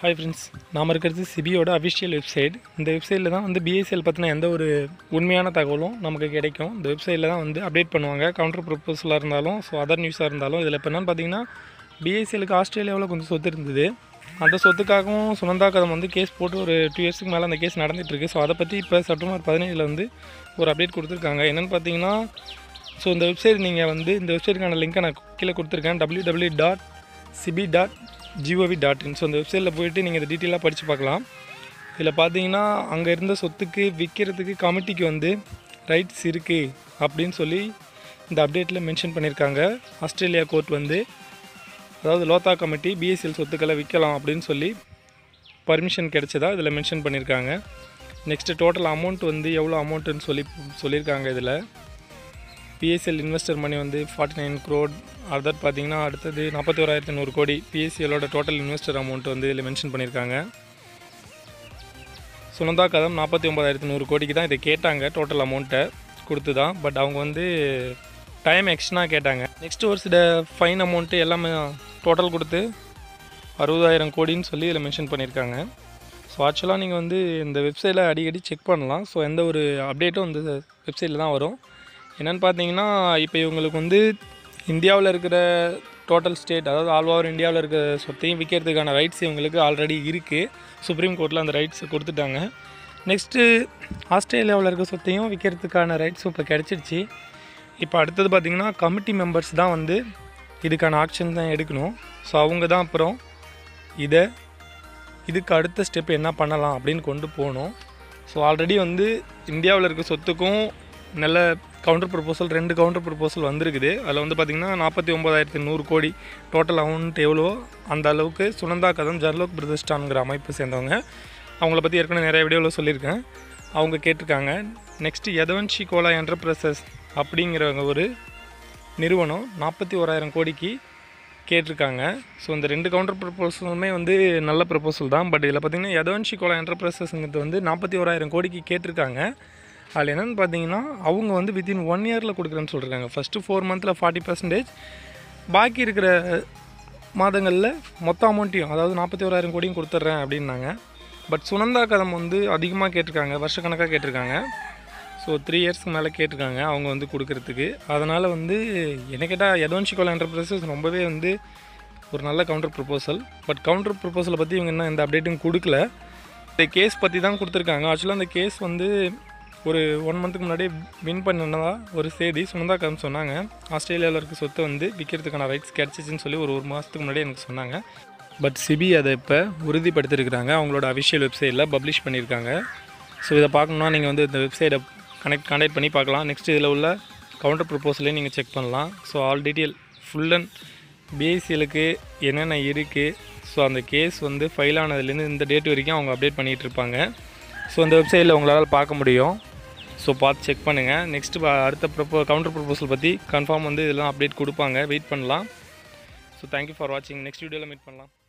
hi friends நாம் இருக்கிறது சிபியோட official website இந்த வெப்சைட்டில் தான் வந்து பிஎஸ்எல் பற்றின எந்த ஒரு உண்மையான தகவலும் நமக்கு கிடைக்கும் இந்த வெப்சைட்டில் தான் வந்து அப்டேட் பண்ணுவாங்க கவுண்டர் ப்ரொப்போசலாக இருந்தாலும் ஸோ அதர் நியூஸாக இருந்தாலும் இதில் இப்போ என்னென்னு பார்த்தீங்கன்னா பிஎஸ்எலுக்கு ஆஸ்திரேலியாவில் கொஞ்சம் சொத்து இருந்தது அந்த சொத்துக்காகவும் சுனந்தா கதம் வந்து கேஸ் போட்டு ஒரு டூ இயர்ஸ்க்கு மேலே அந்த கேஸ் நடந்துகிட்ருக்கு ஸோ அதை பற்றி இப்போ செப்டம்பர் பதினேழில் வந்து ஒரு அப்டேட் கொடுத்துருக்காங்க என்னென்னு பார்த்தீங்கன்னா ஸோ இந்த வெப்சைட் நீங்கள் வந்து இந்த வெப்சைட்டுக்கான லிங்க்கை நான் கீழே கொடுத்துருக்கேன் W W dot CP dot GOV dot in so இந்த வெப்சைட்டில் போயிட்டு நீங்கள் இதை டீட்டெயிலாக படித்து பார்க்கலாம் இதில் பார்த்தீங்கன்னா அங்கே இருந்த சொத்துக்கு விற்கிறதுக்கு கமிட்டிக்கு வந்து ரைட்ஸ் இருக்குது அப்படின்னு சொல்லி இந்த அப்டேட்டில் மென்ஷன் பண்ணியிருக்காங்க ஆஸ்திரேலியா கோர்ட் வந்து அதாவது லோத்தா கமிட்டி பிஎஸ்எல் சொத்துக்களை விற்கலாம் அப்படின்னு சொல்லி பர்மிஷன் கிடைச்சதா இதில் மென்ஷன் பண்ணியிருக்காங்க நெக்ஸ்ட்டு டோட்டல் அமௌண்ட் வந்து எவ்வளோ அமௌண்ட்டுன்னு சொல்லி சொல்லியிருக்காங்க இதில் பிஎஸ்எல் இன்வெஸ்டர் மணி வந்து ஃபார்ட்டி நைன் க்ரோட் அதர் பார்த்தீங்கன்னா அடுத்தது நாற்பத்தி ஓராயிரத்தி நூறு கோடி பிஎஸ்சிஎலோட டோட்டல் இன்வெஸ்டர் அமௌண்ட் வந்து இதில் மென்ஷன் பண்ணியிருக்காங்க சுனந்தா கதம் நாற்பத்தி ஒம்பதாயிரத்தி நூறு கோடிக்கு தான் இதை கேட்டாங்க டோட்டல் அமௌண்ட்டை கொடுத்து தான் பட் அவங்க வந்து டைம் எக்ஸ்ட்ரா கேட்டாங்க நெக்ஸ்ட் ஒரு சில ஃபைன் அமௌண்ட்டு எல்லாமே டோட்டல் கொடுத்து அறுபதாயிரம் கோடின்னு சொல்லி இதில் மென்ஷன் பண்ணியிருக்காங்க ஸோ ஆக்சுவலாக நீங்கள் வந்து இந்த வெப்சைட்டில் அடிக்கடி செக் பண்ணலாம் ஸோ எந்த ஒரு அப்டேட்டும் இந்த வெப்சைட்டில் தான் வரும் என்னென்னு பார்த்தீங்கன்னா இப்போ இவங்களுக்கு வந்து இந்தியாவில் இருக்கிற டோட்டல் ஸ்டேட் அதாவது ஆல் ஓவர் இந்தியாவில் இருக்கிற சொத்தையும் விற்கிறதுக்கான ரைட்ஸ் இவங்களுக்கு ஆல்ரெடி இருக்குது சுப்ரீம் கோர்ட்டில் அந்த ரைட்ஸை கொடுத்துட்டாங்க நெக்ஸ்ட்டு ஆஸ்திரேலியாவில் இருக்க சொத்தையும் விற்கிறதுக்கான ரைட்ஸும் இப்போ கிடச்சிருச்சு இப்போ அடுத்தது பார்த்திங்கன்னா கமிட்டி மெம்பர்ஸ் தான் வந்து இதுக்கான ஆக்ஷன் தான் எடுக்கணும் ஸோ அவங்க தான் அப்புறம் இதை இதுக்கு அடுத்த ஸ்டெப் என்ன பண்ணலாம் அப்படின்னு கொண்டு போகணும் ஸோ ஆல்ரெடி வந்து இந்தியாவில் இருக்க சொத்துக்கும் நல்ல கவுண்டர் ப்ரொபோசல் ரெண்டு கவுண்டர் ப்ரொபோசல் வந்திருக்குது அதில் வந்து பார்த்திங்கன்னா நாற்பத்தி ஒம்பதாயிரத்தி நூறு கோடி டோட்டல் அமௌண்ட் எவ்வளோ அந்த அளவுக்கு சுனந்தா கதம் ஜர்லோக் பிரதிஷ்டான்ங்கிற அமைப்பு சேர்ந்தவங்க அவங்கள பற்றி ஏற்கனவே நிறைய வீடியோவில் சொல்லியிருக்கேன் அவங்க கேட்டிருக்காங்க நெக்ஸ்ட்டு யதவன்ஷி கோலா என்டர்பிரைசஸ் அப்படிங்கிறவங்க ஒரு நிறுவனம் நாற்பத்தி ஓராயிரம் கோடிக்கு கேட்டிருக்காங்க ஸோ இந்த ரெண்டு கவுண்டர் ப்ரப்போசலுமே வந்து நல்ல ப்ரப்போசல் தான் பட் இதில் பார்த்திங்கன்னா யதவன்ஷி கோலா என்டர்பிரைசஸ்ங்கிறது வந்து நாற்பத்தி ஓராயிரம் கோடிக்கு கேட்டிருக்காங்க அதில் என்னென்னு பார்த்தீங்கன்னா அவங்க வந்து வித்தின் ஒன் இயரில் கொடுக்குறேன்னு சொல்லியிருக்காங்க ஃபஸ்ட்டு ஃபோர் மந்தில் ஃபார்ட்டி பர்சன்டேஜ் பாக்கி இருக்கிற மாதங்களில் மொத்த அமௌண்ட்டையும் அதாவது நாற்பத்தி ஓராயிரம் கோடியும் கொடுத்துட்றேன் அப்படின்னாங்க பட் சுனந்தா கதம் வந்து அதிகமாக கேட்டிருக்காங்க வருஷக்கணக்காக கேட்டிருக்காங்க ஸோ த்ரீ இயர்ஸ்க்கு மேலே கேட்டிருக்காங்க அவங்க வந்து கொடுக்கறதுக்கு அதனால் வந்து என்ன கேட்டால் யதவன்ஷிகோலா என்டர்பிரைசஸ் ரொம்பவே வந்து ஒரு நல்ல கவுண்டர் ப்ரொப்போசல் பட் கவுண்டர் ப்ரொப்போசலை பற்றி இவங்க என்ன எந்த அப்டேட்டும் கொடுக்கல இந்த கேஸ் பற்றி தான் கொடுத்துருக்காங்க ஆக்சுவலாக அந்த கேஸ் வந்து ஒரு ஒன் மந்த்துக்கு முன்னாடி வின் பண்ணதா ஒரு செய்தி சுனந்தா கதம் சொன்னாங்க ஆஸ்திரேலியாவில் இருக்க சொத்தை வந்து விற்கிறதுக்கான ரைட்ஸ் கிடச்சிச்சின்னு சொல்லி ஒரு ஒரு மாதத்துக்கு முன்னாடி எனக்கு சொன்னாங்க பட் சிபி அதை இப்போ உறுதிப்படுத்திருக்கிறாங்க அவங்களோட அஃபிஷியல் வெப்சைட்டில் பப்ளிஷ் பண்ணியிருக்காங்க ஸோ இதை பார்க்கணுன்னா நீங்கள் வந்து இந்த வெப்சைட்டை கனெக்ட் கான்டாக்ட் பண்ணி பார்க்கலாம் நெக்ஸ்ட் இதில் உள்ள கவுண்டர் ப்ரொப்போசலையும் நீங்கள் செக் பண்ணலாம் so all detail full and பிஎஸ்சிஎலுக்கு என்னென்ன இருக்குது ஸோ அந்த கேஸ் வந்து ஃபைல் ஆனதுலேருந்து இந்த டேட் வரைக்கும் அவங்க அப்டேட் பண்ணிகிட்டு இருப்பாங்க ஸோ இந்த வெப்சைட்டில் உங்களால் பார்க்க முடியும் ஸோ பார்த்து செக் பண்ணுங்கள் நெக்ஸ்ட்டு அடுத்த ப்ரொப்போ கவுண்டர் ப்ரொப்போசல் பற்றி கன்ஃபார்ம் வந்து இதெல்லாம் அப்டேட் கொடுப்பாங்க வெயிட் பண்ணலாம் ஸோ தேங்க்யூ ஃபார் வாட்சிங் நெக்ஸ்ட் வீடியோவில் மீட் பண்ணலாம்